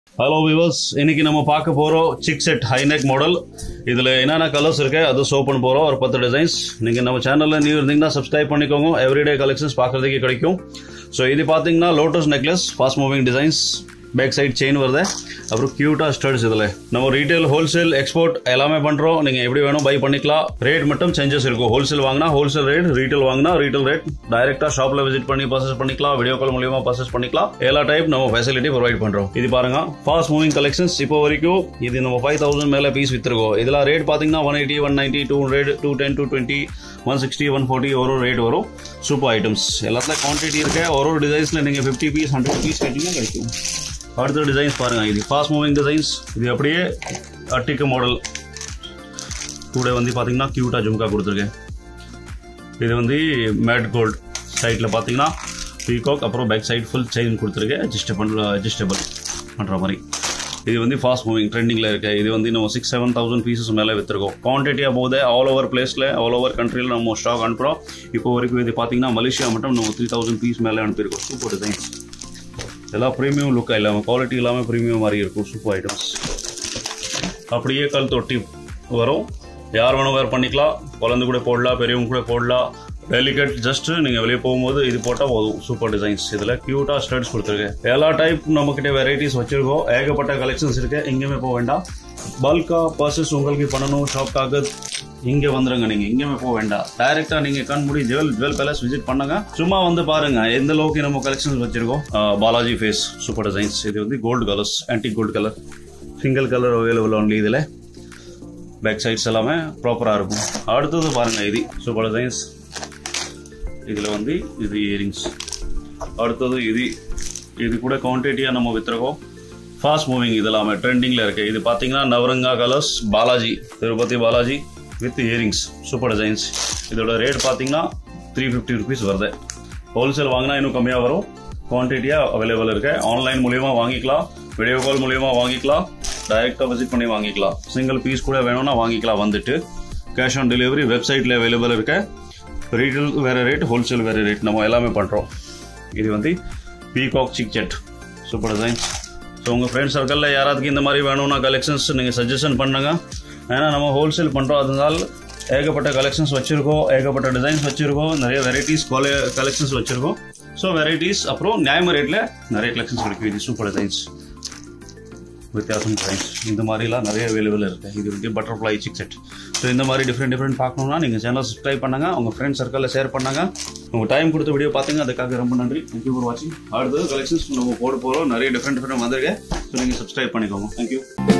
hello viewers இன்னைக்கு நம்ம பார்க்க போறோம் சிக் செட் ஹைநெக் மாடல் இதுல என்னென்ன கலர்ஸ் இருக்கு அது ஷோ பண்ண போறோம் ஒரு பத்து டிசைன்ஸ் நீங்க நம்ம சேனல்ல நியூ இருந்தீங்கன்னா சப்ஸ்கிரைப் பண்ணிக்கோங்க எவ்ரிடே கலெக்ஷன்ஸ் பார்க்கறதுக்கு கிடைக்கும் ஸோ இது பார்த்தீங்கன்னா lotus necklace fast moving designs back side chain வருது அப்புறம் கியூட்டா ஸ்டட்ஸ் இதில் நம்ம ரீட்டைல் ஹோல்சேல் எக்ஸ்போர்ட் எல்லாமே பண்ணுறோம் நீங்கள் எப்படி வேணும் பை பண்ணிக்கலாம் ரேட் மட்டும் சேஞ்சஸ் இருக்கும் ஹோல்சேல் வாங்கினா ஹோல்சேல் ரேட் ரீட்டைல் வாங்கினா ரீட்டைல் ரேட் டைரக்டா ஷாப்ல விசிட் பண்ணி பர்சேஸ் பண்ணிக்கலாம் வீடியோ கால் மூலியமா பர்சேஸ் பண்ணிக்கலாம் எல்லா டைப் நம்ம ஃபெசிலிட்டி ப்ரொவைட் பண்றோம் இது பாருங்க ஃபாஸ்ட் மூவிங் கலெக்ஷன்ஸ் இப்போ வரைக்கும் இது நம்ம ஃபைவ் தௌசண்ட் மேல பீஸ் வித்துருக்கோம் இதெல்லாம் ரேட் பாத்தீங்கன்னா one eighty one ninety two hundred two ten two twenty one sixty one forty ஒரு ரேட் வரும் சூப்பர் ஐட்டம்ஸ் எல்லாத்துல குவான்டிட்டி இருக்கு ஒரு ஒரு டிசைன்ஸ்ல நீங்க ஃபிஃப்டி பீஸ் ஹண்ட்ரட் பீஸ் கேட்டீங்கன்னா கிடைக்கும் அடுத்த டிசைன்ஸ் பாருங்க இது ஃபாஸ்ட் மூவிங் டிசைன்ஸ் இது அப்படியே அட்டிக்கு மாடல் கூட வந்து பாத்தீங்கன்னா கியூட்டா ஜும்கா கொடுத்துருக்கேன் இது வந்து மேட் கோல்ட் சைடில் பார்த்தீங்கன்னா பீகாக் அப்புறம் பேக் சைடு ஃபுல் செயின் கொடுத்துருக்கேன் அட்ஜஸ்டபிள் அட்ஜஸ்டபிள் பண்ணுற மாதிரி இது வந்து ஃபாஸ்ட் மூவிங் ட்ரெண்டிங்கில் இருக்கு இது வந்து நம்ம சிக்ஸ் செவன் தௌசண்ட் பீசஸ் மேலே விற்றுருக்கோம் குவான்டிட்டியாக போது ஆல் ஓவர் பிளேஸில் ஆல் ஓவர் கண்ட்ரியில் நம்ம ஸ்டாக் அனுப்புகிறோம் இப்போ வரைக்கும் இது பார்த்தீங்கன்னா மலேசியா மட்டும் நம்ம த்ரீ தௌசண்ட் பீஸ் மேலே அனுப்பியிருக்கோம் சூப்பர் டிசைன்ஸ் எல்லாம் ப்ரீமியம் லுக்காக இல்லாமல் குவாலிட்டி இல்லாமல் ப்ரீமியம் மாதிரி இருக்கும் சூப்பர் ஐட்டம்ஸ் அப்படியே கல் தொட்டி வரும் யார் வேணும் வேர் பண்ணிக்கலாம் குழந்தை கூட போடலாம் பெரியவங்க கூட போடலாம் டெலிகேட் ஜஸ்ட் நீங்கள் வெளியே போகும்போது இது போட்டால் போதும் சூப்பர் டிசைன்ஸ் இதில் க்யூட்டாக ஸ்டர்ட்ஸ் கொடுத்துருக்கேன் எல்லா டைப் நம்மக்கிட்ட வெரைட்டிஸ் வச்சிருக்கோம் ஏகப்பட்ட கலெக்ஷன்ஸ் இருக்கு எங்கேயுமே போக வேண்டாம் பல்காக பர்சஸ் உங்களுக்கு பண்ணணும் ஷாப்காக இங்கே வந்துருங்க நீங்கள் எங்கேயுமே போக வேண்டாம் டைரெக்டாக நீங்கள் கண் மூடி ஜுவல் ஜுவல் பேலஸ் விசிட் பண்ணுங்க சும்மா வந்து பாருங்க எந்த அளவுக்கு நம்ம கலெக்ஷன்ஸ் வச்சிருக்கோம் uh, Balaji face super designs இது வந்து gold colours antique gold colour single colour available only இதில் பேக் சைட்ஸ் எல்லாமே ப்ராப்பராக இருக்கும் அடுத்தது பாருங்க இது சூப்பர் டிசைன்ஸ் இதில் வந்து இது இயரிங்ஸ் அடுத்தது இது இது கூட குவான்டிட்டியாக நம்ம வித்துருக்கோம் ஃபாஸ்ட் மூவிங் இது எல்லாமே ட்ரெண்டிங்கில் இருக்கு இது பார்த்தீங்கன்னா Navaranga colours Balaji Tirupati Balaji with earrings super designs இதோட ரேட் பார்த்தீங்கன்னா த்ரீ ஃபிஃப்டி ருபீஸ் வருது ஹோல்சேல் வாங்கினா இன்னும் கம்மியாக வரும் குவான்டிட்டியாக அவைலபிள் இருக்கு ஆன்லைன் மூலியமாக வாங்கிக்கலாம் வீடியோ கால் மூலியமாக வாங்கிக்கலாம் டைரெக்டாக விசிட் பண்ணி வாங்கிக்கலாம் சிங்கிள் பீஸ் கூட வேணும்னா வாங்கிக்கலாம் வந்துட்டு கேஷ் ஆன் டெலிவரி வெப்சைட்டில் அவைலபிள் இருக்கு ரீட்டைல் வேற ரேட் ஹோல்சேல் வேற ரேட் நம்ம எல்லாமே பண்ணுறோம் இது வந்து பீகாக் சிக் செட் சூப்பர் டிசைன்ஸ் ஸோ உங்கள் ஃப்ரெண்ட் சர்க்கிளில் யாராவது இந்த மாதிரி வேணும்னா கலெக்ஷன்ஸ் நீங்கள் சஜஷன் பண்ணுங்க ஏன்னா நம்ம ஹோல்சேல் பண்ணுறோம் அதனால ஏகப்பட்ட கலெக்ஷன்ஸ் வச்சுருக்கோம் ஏகப்பட்ட டிசைன்ஸ் வச்சுருக்கோம் நிறைய வெரைட்டிஸ் கலெக்ஷன்ஸ் வச்சுருக்கோம் ஸோ வெரைட்டிஸ் அப்புறம் நியாயம ரேட்டில் நிறைய கலெக்ஷன்ஸ் கிடைக்கும் இது சூப்பர் டிசைன்ஸ் வித்தியாசம் டிசைன்ஸ் இந்த மாதிரிலாம் நிறைய அவைலபிள் இருக்கு இது வந்து பட்டர்ஃப்ளை சிக் செட் ஸோ இந்த மாதிரி டிஃப்ரெண்ட் டிஃப்ரெண்ட் பார்க்கணும்னா நீங்கள் சேனல் சப்ஸ்கிரைப் பண்ணுங்க உங்கள் ஃப்ரெண்ட் சர்க்கிளில் ஷேர் பண்ணுங்க உங்கள் டைம் கொடுத்த வீடியோ பார்த்தீங்க அதுக்காக ரொம்ப நன்றி தேங்க்யூ ஃபார் வாட்சிங் அடுத்தது கலெக்ஷன்ஸ் நம்ம போட போகிறோம் நிறைய டிஃப்ரெண்ட் டிஃப்ரெண்ட் வந்திருக்கு ஸோ நீங்கள் சப்ஸ்கிரைப் பண்ணிக்கோங்க தேங்க்யூ